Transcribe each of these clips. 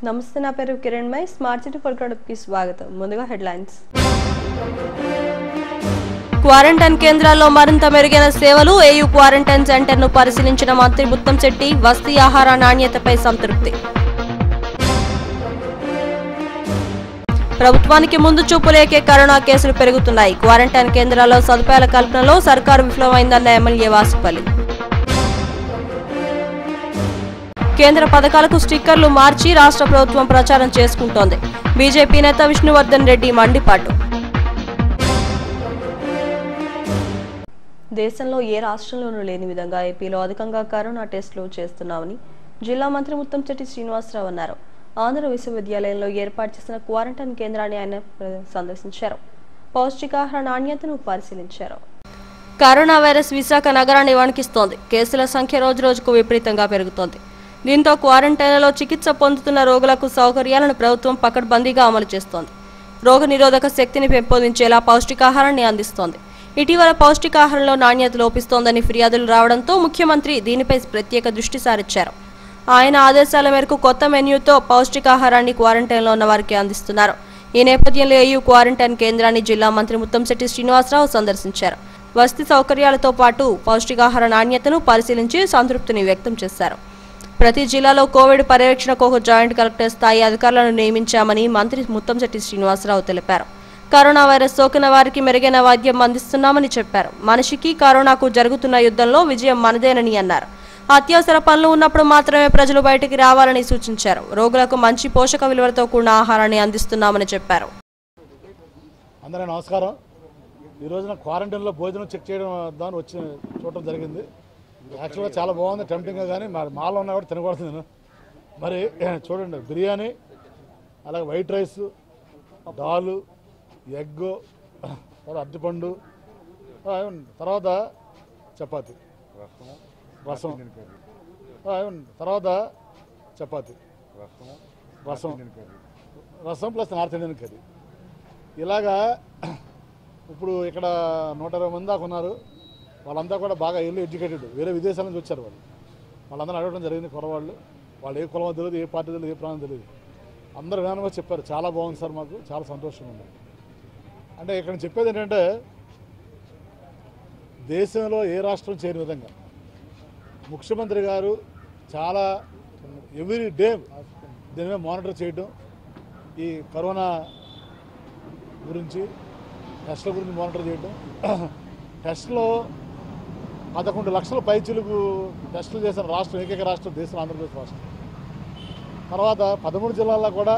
నమస్తే నా పేరు కిరణ్ మై స్మార్ట్ సిటీ కి స్వాగతం ముందుగా హెడ్లైన్స్ క్వారంటైన్ కేంద్రాల్లో మరింత మెరుగైన సేవలు ఏయూ క్వారంటైన్ సెంటర్ ను పరిశీలించిన మంత్రి ముత్తంశెట్టి వస్తీ ఆహార నాణ్యతపై సంతృప్తి ప్రభుత్వానికి ముందు చూపు లేకే కరోనా కేసులు పెరుగుతున్నాయి క్వారంటైన్ కేంద్రాల్లో సదుపాయాల కల్పనలో సర్కారు విఫలమైందన్న ఎమ్మెల్యే వాసుపల్లి కేంద్ర పథకాలకు స్టిక్కర్లు మార్చి రాష్ట్ర ప్రభుత్వం ప్రచారం చేసుకుంటోంది బీజేపీ నేత విష్ణువర్ధన్ రెడ్డి మండిపాటు దేశంలో ఏ రాష్ట్రంలోనూ లేని విధంగా ఏపీలో అధికంగా కరోనా టెస్టులు చేస్తున్నామని జిల్లా మంత్రి ముత్తంశెట్టి శ్రీనివాసరావు అన్నారు ఆంధ్ర విశ్వవిద్యాలయంలో ఏర్పాటు చేసిన క్వారంటైన్ కేంద్రాన్ని ఆయన ప్ర- సందర్శించారు పౌష్టికాహార నాణ్యతను పరిశీలించారు కరోనా వైరస్ విశాఖ నగరాన్ని వణికిస్తోంది కేసుల సంఖ్య రోజు రోజుకు విపరీతంగా పెరుగుతోంది దీంతో క్వారంటైన్లలో చికిత్స పొందుతున్న రోగులకు సౌకర్యాలను ప్రభుత్వం పకడ్బందీగా అమలు చేస్తోంది రోగ నిరోధక శక్తిని పెంపొందించేలా పౌష్టికాహారాన్ని అందిస్తోంది ఇటీవల పౌష్టికాహారంలో నాణ్యత లోపిస్తోందని ఫిర్యాదులు రావడంతో ముఖ్యమంత్రి దీనిపై ప్రత్యేక దృష్టి సారించారు ఆయన ఆదేశాల మేరకు కొత్త మెన్యూతో పౌష్టికాహారాన్ని క్వారంటైన్లో ఉన్న వారికి అందిస్తున్నారు ఈ నేపథ్యంలో ఏయూ క్వారంటైన్ కేంద్రాన్ని జిల్లా మంత్రి ముత్తంశెట్టి శ్రీనివాసరావు సందర్శించారు వసతి సౌకర్యాలతో పాటు పౌష్టికాహార నాణ్యతను పరిశీలించి సంతృప్తిని వ్యక్తం చేశారు ప్రతి జిల్లాలో కోవిడ్ పర్యవేక్షణకు ఒక జాయింట్ కలెక్టర్ స్థాయి అధికారులను నియమించామని మంత్రి ముత్తంశెట్టి శ్రీనివాసరావు తెలిపారు కరోనా వైరస్ సోకిన వారికి మెరుగైన వైద్యం అందిస్తున్నామని చెప్పారు మనిషికి కరోనాకు జరుగుతున్న యుద్ధంలో విజయం మనదేనని అన్నారు అత్యవసర పనులు ఉన్నప్పుడు మాత్రమే ప్రజలు బయటికి రావాలని సూచించారు రోగులకు మంచి పోషక విలువలతో కూడిన ఆహారాన్ని అందిస్తున్నామని చెప్పారు అందరికీ నమస్కారం ఈ రోజున క్వారంటైన్లో భోజనం చెక్ చేయడం దాని వచ్చి చూడటం జరిగింది యాక్చువల్గా చాలా బాగుంది టెంప్టింగ్గా కానీ మరి మాలో ఉన్నా కూడా తినకూడదు నేను మరి చూడండి బిర్యానీ అలాగే వైట్ రైస్ దాలు ఎగ్ తర్వాత అరటిపండు ఆ, తర్వాత చపాతి రసం ఆ, తర్వాత చపాతి రసం రసం ప్లస్ నార్త్ ఇండియన్ కర్రీ ఇలాగా ఇప్పుడు ఇక్కడ నూట ఇరవై మంది దాకా ఉన్నారు వాళ్ళంతా కూడా బాగా ఎల్లు ఎడ్యుకేటెడ్ వేరే విదేశాల నుంచి వచ్చారు వాళ్ళు వాళ్ళందరూ అడగడం జరిగింది కురవాళ్ళు వాళ్ళు ఏ కులమో తెలియదు ఏ పార్టీ తెలియదు ఏ ప్రాంతం తెలియదు అందరూ విధానంగా చెప్పారు చాలా బాగుంది సార్ మాకు చాలా సంతోషంగా ఉంది అంటే ఇక్కడ నేను చెప్పేది ఏంటంటే దేశంలో ఏ రాష్ట్రం చేయని విధంగా ముఖ్యమంత్రి గారు చాలా ఎవ్రీ డే దీని మీద మానిటర్ చేయడం ఈ కరోనా గురించి టెస్ట్ల గురించి మానిటర్ చేయడం టెస్ట్లో పదకొండు లక్షల పైచులకు టెస్టులు చేసిన రాష్ట్రం ఏకైక రాష్ట్రం దేశం ఆంధ్రప్రదేశ్ రాష్ట్రం తర్వాత పదమూడు జిల్లాల్లో కూడా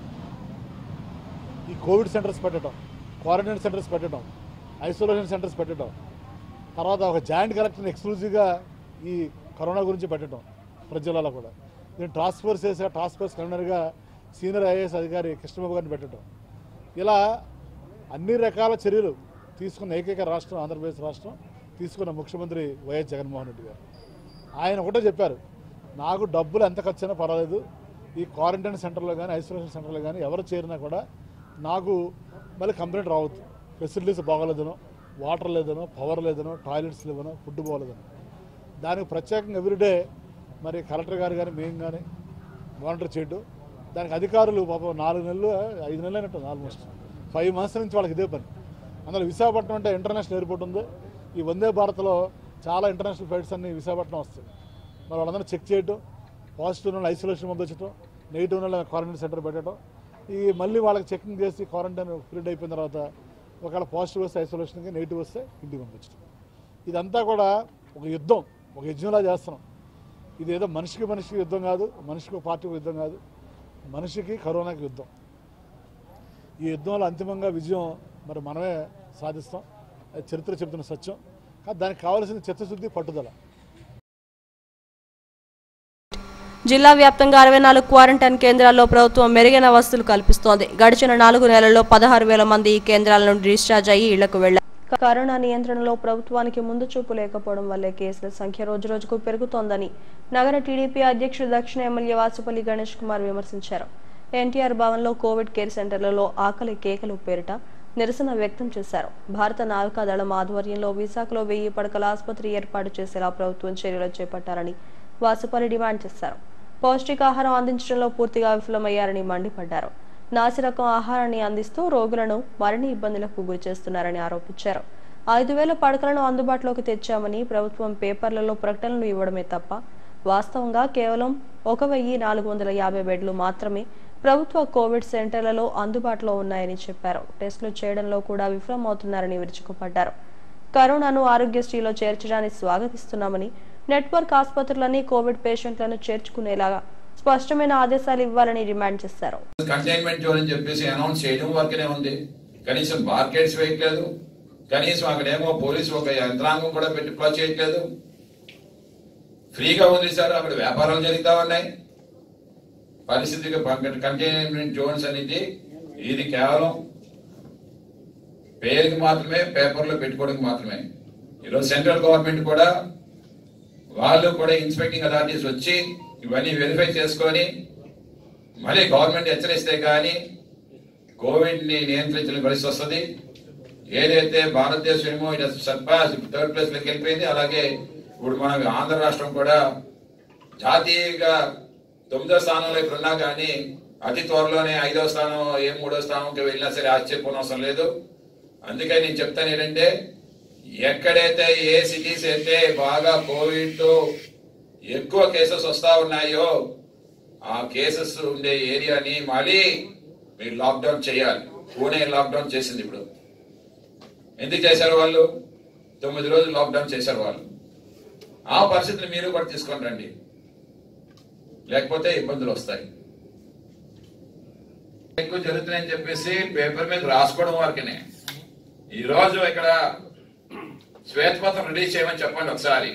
ఈ కోవిడ్ సెంటర్స్ పెట్టడం క్వారంటైన్ సెంటర్స్ పెట్టడం ఐసోలేషన్ సెంటర్స్ పెట్టడం తర్వాత ఒక జాయింట్ కలెక్టర్ని ఎక్స్క్లూజివ్గా ఈ కరోనా గురించి పెట్టడం ప్రతి జిల్లాలో కూడా దీన్ని టాస్క్ ఫోర్స్ చేసే టాస్క్ ఫోర్స్ కన్వీనర్గా సీనియర్ ఐఏఎస్ అధికారి కృష్ణబాబు గారిని పెట్టడం ఇలా అన్ని రకాల చర్యలు తీసుకున్న ఏకైక రాష్ట్రం ఆంధ్రప్రదేశ్ రాష్ట్రం తీసుకున్న ముఖ్యమంత్రి వైఎస్ జగన్మోహన్ రెడ్డి గారు ఆయన ఒకటే చెప్పారు నాకు డబ్బులు ఎంత ఖర్చు అయినా పర్వాలేదు ఈ క్వారంటైన్ సెంటర్లో కానీ ఐసోలేషన్ సెంటర్లో కానీ ఎవరు చేరినా కూడా నాకు మళ్ళీ కంప్లైంట్ రావద్దు ఫెసిలిటీస్ బాగోలేదనో వాటర్ లేదనో పవర్ లేదనో టాయిలెట్స్ లేవనో ఫుడ్ బాగోలేదనో దానికి ప్రత్యేకంగా ఎవ్రీడే మరి కలెక్టర్ గారు కానీ మేము కానీ మానిటర్ చేయడం దానికి అధికారులు పాపం నాలుగు నెలలు ఐదు నెలలు అయినట్టు ఆల్మోస్ట్ ఫైవ్ మంత్స్ నుంచి వాళ్ళకి ఇదే పని అందులో విశాఖపట్నం అంటే ఇంటర్నేషనల్ ఎయిర్పోర్ట్ ఉంది ఈ వందే భారత్లో చాలా ఇంటర్నేషనల్ ఫ్లైట్స్ అన్ని విశాఖపట్నం వస్తాయి మరి వాళ్ళందరూ చెక్ చేయడం పాజిటివ్ ఉన్న ఐసోలేషన్ పంపించడం నెగిటివ్ ఉన్న క్వారంటైన్ సెంటర్ పెట్టడం ఈ మళ్ళీ వాళ్ళకి చెకింగ్ చేసి క్వారంటైన్ పీరియడ్ అయిపోయిన తర్వాత ఒకవేళ పాజిటివ్ వస్తే ఐసోలేషన్కి నెగిటివ్ వస్తే ఇంటికి పంపించడం ఇదంతా కూడా ఒక యుద్ధం ఒక యజ్ఞంలా చేస్తున్నాం ఇది ఏదో మనిషికి మనిషికి యుద్ధం కాదు మనిషికి ఒక పార్టీకి యుద్ధం కాదు మనిషికి కరోనాకి యుద్ధం ఈ యుద్ధంలో అంతిమంగా విజయం మరి మనమే సాధిస్తాం అది చరిత్ర చెబుతున్న సత్యం కానీ దానికి కావాల్సిన చిత్తశుద్ధి పట్టుదల జిల్లా వ్యాప్తంగా అరవై నాలుగు క్వారంటైన్ కేంద్రాల్లో ప్రభుత్వం మెరుగైన వసతులు కల్పిస్తోంది గడిచిన నాలుగు నెలల్లో పదహారు వేల మంది ఈ కేంద్రాల నుండి డిశ్చార్జ్ అయ్యి ఇళ్లకు వెళ్లారు కరోనా నియంత్రణలో ప్రభుత్వానికి ముందు చూపు లేకపోవడం వల్లే కేసుల సంఖ్య రోజురోజుకు పెరుగుతోందని నగర టీడీపీ అధ్యక్షుడు దక్షిణ ఎమ్మెల్యే వాసుపల్లి గణేష్ కుమార్ విమర్శించారు ఎన్టీఆర్ భవన్లో కోవిడ్ కేర్ సెంటర్లలో ఆకలి కేకలు పేరిట నిరసన వ్యక్తం చేశారు భారత నావికాదళం ఆధ్వర్యంలో విశాఖలో వెయ్యి పడకల ఆసుపత్రి ఏర్పాటు చేసేలా ప్రభుత్వం చర్యలు చేపట్టారని వాసుపల్లి డిమాండ్ చేశారు పౌష్టికాహారం అందించడంలో పూర్తిగా విఫలమయ్యారని మండిపడ్డారు నాసిరకం ఆహారాన్ని అందిస్తూ రోగులను మరిన్ని ఇబ్బందులకు గురి చేస్తున్నారని ఆరోపించారు ఐదు వేల పడకలను అందుబాటులోకి తెచ్చామని ప్రభుత్వం పేపర్లలో ప్రకటనలు ఇవ్వడమే తప్ప వాస్తవంగా కేవలం ఒక వెయ్యి నాలుగు వందల యాభై బెడ్లు మాత్రమే ప్రభుత్వ కోవిడ్ సెంటర్లలో అందుబాటులో ఉన్నాయని చెప్పారు టెస్టులు చేయడంలో కూడా విఫలమవుతున్నారని విరుచుకుపడ్డారు కరోనాను ఆరోగ్యశ్రీలో చేర్చడాన్ని స్వాగతిస్తున్నామని నెట్వర్క్ ఆసుపత్రులని కోవిడ్ పేషెంట్లను చేర్చుకునేలాగా స్పష్టమైన ఆదేశాలు ఇవ్వాలని డిమాండ్ చేశారు కంటైన్మెంట్ జోన్ అని చెప్పేసి అనౌన్స్ చేయడం వరకునే ఉంది కనీసం మార్కెట్స్ వేయట్లేదు కనీసం అక్కడేమో పోలీసు ఒక యంత్రాంగం కూడా పెట్టి ప్లస్ చేయట్లేదు ఫ్రీగా వదిలేశారు అక్కడ వ్యాపారాలు జరుగుతా ఉన్నాయి పరిస్థితిగా కంటైన్మెంట్ జోన్స్ అనేది ఇది కేవలం పేరుకి మాత్రమే పేపర్లో పెట్టుకోవడానికి మాత్రమే ఈరోజు సెంట్రల్ గవర్నమెంట్ కూడా వాళ్ళు కూడా ఇన్స్పెక్టింగ్ అథారిటీస్ వచ్చి ఇవన్నీ వెరిఫై చేసుకొని మళ్ళీ గవర్నమెంట్ హెచ్చరిస్తే కానీ కోవిడ్ ని నియంత్రించిన పరిస్థితి వస్తుంది ఏదైతే భారతదేశం ఏమో ఇట్ సర్పాస్ థర్డ్ ప్లేస్ లోకి వెళ్ళిపోయింది అలాగే ఇప్పుడు మన ఆంధ్ర రాష్ట్రం కూడా జాతీయంగా తొమ్మిదో స్థానంలో ఇప్పుడు ఉన్నా కానీ అతి త్వరలోనే ఐదో స్థానం ఏ మూడో స్థానంకి వెళ్ళినా సరే ఆశ్చర్యపోనవసరం లేదు అందుకే నేను చెప్తాను ఏంటంటే ఎక్కడైతే ఏ సిటీస్ అయితే బాగా కోవిడ్ తో ఎక్కువ కేసెస్ వస్తా ఉన్నాయో ఆ కేసెస్ ఉండే ఏరియాని మళ్ళీ మీరు లాక్డౌన్ చేయాలి పూణే లాక్డౌన్ చేసింది ఇప్పుడు ఎందుకు చేశారు వాళ్ళు తొమ్మిది రోజులు లాక్డౌన్ చేశారు వాళ్ళు ఆ పరిస్థితిని మీరు కూడా తీసుకొని రండి లేకపోతే ఇబ్బందులు వస్తాయి ఎక్కువ జరుగుతున్నాయని చెప్పేసి పేపర్ మీద రాసుకోవడం వరకునే ఈ రోజు ఇక్కడ శ్వేతపత్రం రిలీజ్ చేయమని చెప్పండి ఒకసారి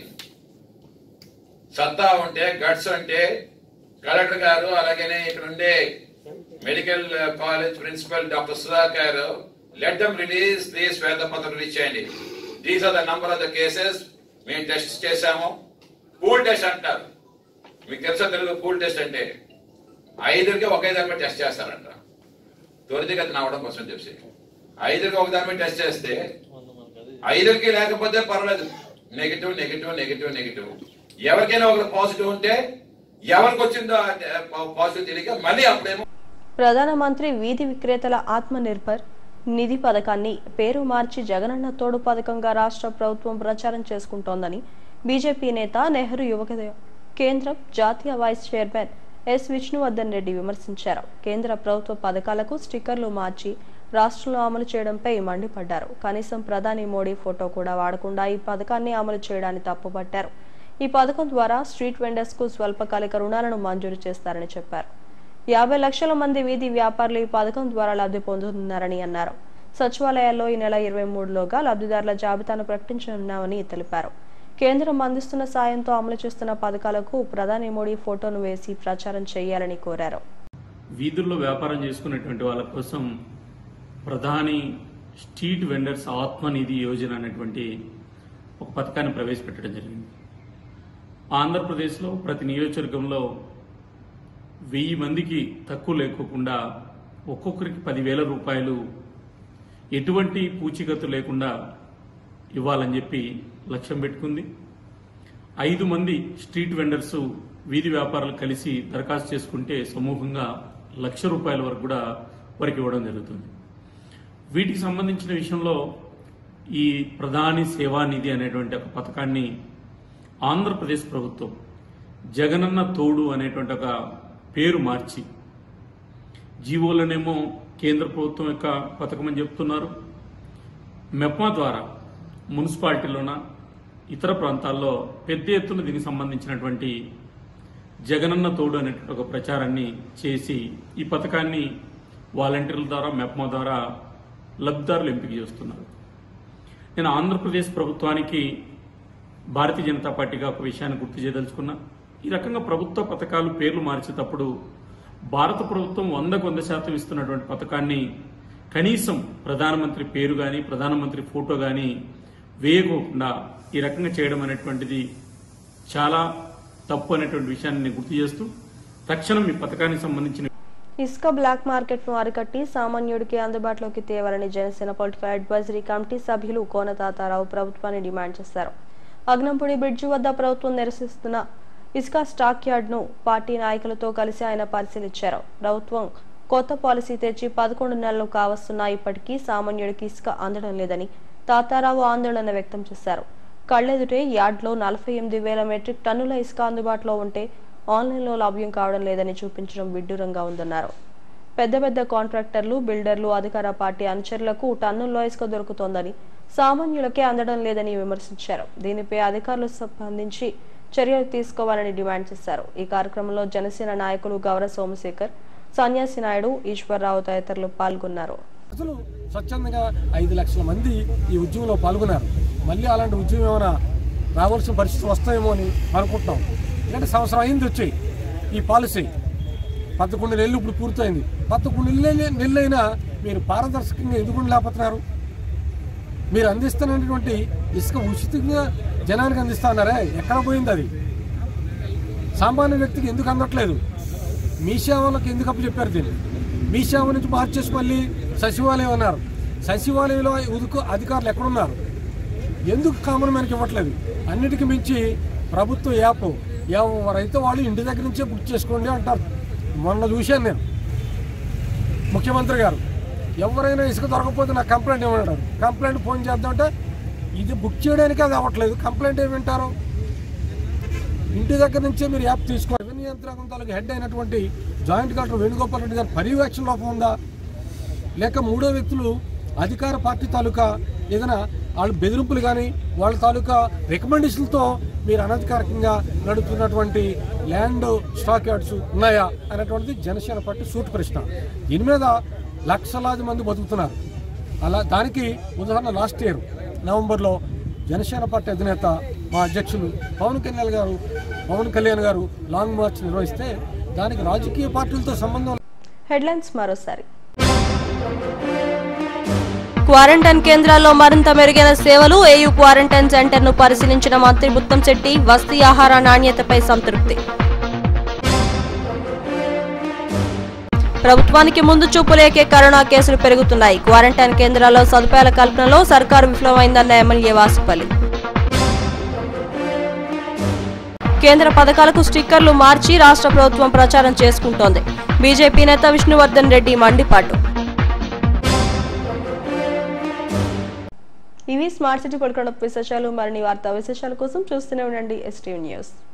సత్తా ఉంటే గట్స్ ఉంటే కలెక్టర్ గారు అలాగనే ఇక్కడ ఉండే medical college principal doctor Sudhakar let them release the శ్వేతపత్రం రిలీజ్ చేయండి these are the number of the cases మేము టెస్ట్ చేశాము పూల్ టెస్ట్ అంటారు మీకు తెలుసా తెలుగు పూల్ టెస్ట్ అంటే ఐదుకి ఒకే దాని మీద టెస్ట్ చేస్తారంట త్వరితగతిన అవడం కోసం చెప్పి ఐదుకి ఒక దాని మీద టెస్ట్ చేస్తే ఐదుకి లేకపోతే పర్వాలేదు నెగిటివ్ నెగిటివ్ నెగిటివ్ నెగిటివ్ ఎవరికైనా ఒక పాజిటివ్ ఉంటే ఎవరికి వచ్చిందో పాజిటివ్ తెలియక మళ్ళీ అప్పుడేమో ప్రధానమంత్రి వీధి విక్రేతల ఆత్మ నిర్భర్ నిధి పథకాన్ని పేరు మార్చి జగనన్న తోడు పథకంగా రాష్ట్ర ప్రభుత్వం ప్రచారం చేసుకుంటోందని బీజేపీ నేత నెహ్రూ యువక కేంద్రం జాతీయ vice chairman S Vishnuvardhan Reddy విమర్శించారు కేంద్ర ప్రభుత్వ పథకాలకు స్టిక్కర్లు మార్చి రాష్ట్రంలో అమలు చేయడంపై మండిపడ్డారు కనీసం ప్రధాని మోడీ ఫోటో కూడా వాడకుండా ఈ పథకాన్ని అమలు చేయడాన్ని తప్పుపట్టారు ఈ పథకం ద్వారా స్ట్రీట్ వెండర్స్ కు స్వల్పకాలిక రుణాలను మంజూరు చేస్తారని చెప్పారు యాభై లక్షల మంది వీధి వ్యాపారులు ఈ పథకం ద్వారా లబ్ధి పొందుతున్నారని అన్నారు సచివాలయాల్లో ఈ నెల ఇరవై మూడులోగా లబ్ధిదారుల జాబితాను ప్రకటించనున్నామని తెలిపారు కేంద్రం అందిస్తున్న సాయంతో అమలు చేస్తున్న పథకాలకు ప్రధాని మోడీ ఫోటోను వేసి ప్రచారం చేయాలని కోరారు వీధుల్లో వ్యాపారం చేసుకునేటువంటి వాళ్ళ కోసం ప్రధాని స్ట్రీట్ వెండర్స్ ఆత్మనిధి యోజన అనేటువంటి ఒక పథకాన్ని ప్రవేశపెట్టడం జరిగింది ఆంధ్రప్రదేశ్లో ప్రతి నియోజకవర్గంలో వెయ్యి మందికి తక్కువ లేకోకుండా ఒక్కొక్కరికి పదివేల రూపాయలు ఎటువంటి పూచికత్తు లేకుండా ఇవ్వాలని చెప్పి లక్ష్యం పెట్టుకుంది ఐదు మంది స్ట్రీట్ వెండర్స్ వీధి వ్యాపారాలు కలిసి దరఖాస్తు చేసుకుంటే సమూహంగా లక్ష రూపాయల వరకు కూడా వారికి ఇవ్వడం జరుగుతుంది వీటికి సంబంధించిన విషయంలో ఈ ప్రధాని సేవా నిధి అనేటువంటి ఒక పథకాన్ని ఆంధ్రప్రదేశ్ ప్రభుత్వం జగనన్న తోడు అనేటువంటి ఒక పేరు మార్చి జీవోలనేమో కేంద్ర ప్రభుత్వం యొక్క పథకం అని చెప్తున్నారు మెప్మా ద్వారా మున్సిపాలిటీలోన ఇతర ప్రాంతాల్లో పెద్ద ఎత్తున దీనికి సంబంధించినటువంటి జగనన్న తోడు అనేటువంటి ఒక ప్రచారాన్ని చేసి ఈ పథకాన్ని వాలంటీర్ల ద్వారా మెప్మా ద్వారా లబ్ధిదారులు ఎంపిక చేస్తున్నారు నేను ఆంధ్రప్రదేశ్ ప్రభుత్వానికి భారతీయ జనతా పార్టీగా ఒక విషయాన్ని గుర్తు చేయదలుచుకున్నా ఈ రకంగా ప్రభుత్వ పథకాలు పేర్లు మార్చేటప్పుడు భారత ప్రభుత్వం వందకు వంద శాతం ఇస్తున్నటువంటి పథకాన్ని కనీసం ప్రధానమంత్రి పేరు కానీ ప్రధానమంత్రి ఫోటో కానీ వేయకోకుండా ఈ రకంగా చేయడం అనేటువంటిది చాలా తప్పు అనేటువంటి విషయాన్ని నేను గుర్తు చేస్తూ తక్షణం ఈ పథకానికి సంబంధించిన ఇసుక బ్లాక్ మార్కెట్ ను అరికట్టి సామాన్యుడికి అందుబాటులోకి తేవాలని జనసేన పొలిటికల్ అడ్వైజరీ కమిటీ సభ్యులు కోన తాతారావు ప్రభుత్వాన్ని డిమాండ్ చేశారు అగ్నంపూడి బ్రిడ్జి వద్ద ప్రభుత్వం నిరసిస్తున్న ఇసుక స్టాక్ యార్డ్ను పార్టీ నాయకులతో కలిసి ఆయన పరిశీలించారు ప్రభుత్వం కొత్త పాలసీ తెచ్చి పదకొండు నెలలు కావస్తున్నా ఇప్పటికీ సామాన్యుడికి ఇసుక అందడం లేదని తాతారావు ఆందోళన వ్యక్తం చేశారు కళ్ళెదుటే యార్డ్లో నలభై ఎనిమిది వేల మెట్రిక్ టన్నుల ఇసుక అందుబాటులో ఉంటే ఆన్లైన్లో లభ్యం కావడం లేదని చూపించడం విడ్డూరంగా ఉందన్నారు పెద్ద పెద్ద కాంట్రాక్టర్లు బిల్డర్లు అధికార పార్టీ అనుచరులకు టన్నుల్లో ఇసుక దొరుకుతోందని సామాన్యులకే అందడం లేదని విమర్శించారు దీనిపై అధికారులు స్పందించి చర్యలు తీసుకోవాలని డిమాండ్ చేశారు ఈ కార్యక్రమంలో జనసేన నాయకులు గౌర సోమశేఖర్ సన్యాసి నాయుడు ఈశ్వరరావు తదితరులు పాల్గొన్నారు అసలు స్వచ్ఛందంగా ఐదు లక్షల మంది ఈ ఉద్యమంలో పాల్గొన్నారు మళ్ళీ అలాంటి ఉద్యమం ఏమైనా రావాల్సిన పరిస్థితులు వస్తాయేమో అని అనుకుంటున్నాం ఎందుకంటే సంవత్సరం అయింది వచ్చాయి ఈ పాలసీ పదకొండు నెలలు ఇప్పుడు పూర్తయింది పదకొండు నెలలు నెలలైనా మీరు పారదర్శకంగా ఎందుకు లేకపోతున్నారు మీరు అందిస్తున్నటువంటి ఇసుక ఉచితంగా జనానికి అందిస్తా ఉన్నారే ఎక్కడ పోయింది అది సామాన్య వ్యక్తికి ఎందుకు అందట్లేదు మీ సేవలకు ఎందుకు అప్పు చెప్పారు దీన్ని మీ సేవ నుంచి మార్చేసి మళ్ళీ సచివాలయం అన్నారు సచివాలయంలో ఉదుకు అధికారులు ఎక్కడున్నారు ఎందుకు కామన్ మ్యాన్కి ఇవ్వట్లేదు అన్నిటికీ మించి ప్రభుత్వ యాప్ ఎవరైతే వాళ్ళు ఇంటి దగ్గర నుంచే బుక్ చేసుకోండి అంటారు మొన్న చూశాను నేను ముఖ్యమంత్రి గారు ఎవరైనా ఇసుక దొరకకపోతే నాకు కంప్లైంట్ ఇవ్వమంటారు కంప్లైంట్ ఫోన్ చేద్దామంటే ఇది బుక్ చేయడానికి అది అవ్వట్లేదు కంప్లైంట్ ఏమి వింటారు ఇంటి దగ్గర నుంచే మీరు యాప్ తీసుకోవాలి రెవెన్యూ యంత్రాంగం తాలూకు హెడ్ అయినటువంటి జాయింట్ కలెక్టర్ వేణుగోపాల్ రెడ్డి గారి పర్యవేక్షణ లోపం ఉందా లేక మూడో వ్యక్తులు అధికార పార్టీ తాలూకా ఏదైనా వాళ్ళు బెదిరింపులు కానీ వాళ్ళ తాలూకా రికమెండేషన్లతో మీరు అనధికారికంగా నడుపుతున్నటువంటి ల్యాండ్ స్టాక్ యార్డ్స్ ఉన్నాయా అనేటువంటిది జనసేన పార్టీ సూట్ ప్రశ్న దీని మీద లక్షలాది మంది బతుకుతున్నారు అలా దానికి ఉదాహరణ లాస్ట్ ఇయర్ నవంబర్లో జనసేన పార్టీ అధినేత మా అధ్యక్షులు పవన్ కళ్యాణ్ గారు పవన్ కళ్యాణ్ గారు లాంగ్ మార్చ్ నిర్వహిస్తే దానికి రాజకీయ పార్టీలతో సంబంధం హెడ్లైన్స్ మరోసారి క్వారంటైన్ కేంద్రాల్లో మరింత మెరుగైన సేవలు ఏయూ క్వారంటైన్ సెంటర్ ను పరిశీలించిన మంత్రి ముత్తంశెట్టి వస్తీ ఆహార నాణ్యతపై సంతృప్తి ప్రభుత్వానికి ముందు చూపు లేకే కరోనా కేసులు పెరుగుతున్నాయి క్వారంటైన్ కేంద్రాల్లో సదుపాయాల కల్పనలో సర్కారు విఫలమైందన్న ఎమ్మెల్యే వాసుపల్లి కేంద్ర పథకాలకు స్టిక్కర్లు మార్చి రాష్ట్ర ప్రభుత్వం ప్రచారం చేసుకుంటోంది బీజేపీ నేత విష్ణువర్ధన్ రెడ్డి మండిపాటు ఇవి స్మార్ట్ సిటీ పడుకున్న విశేషాలు మరిన్ని వార్తా విశేషాల కోసం చూస్తూనే ఉండండి ఎస్టీవ్ న్యూస్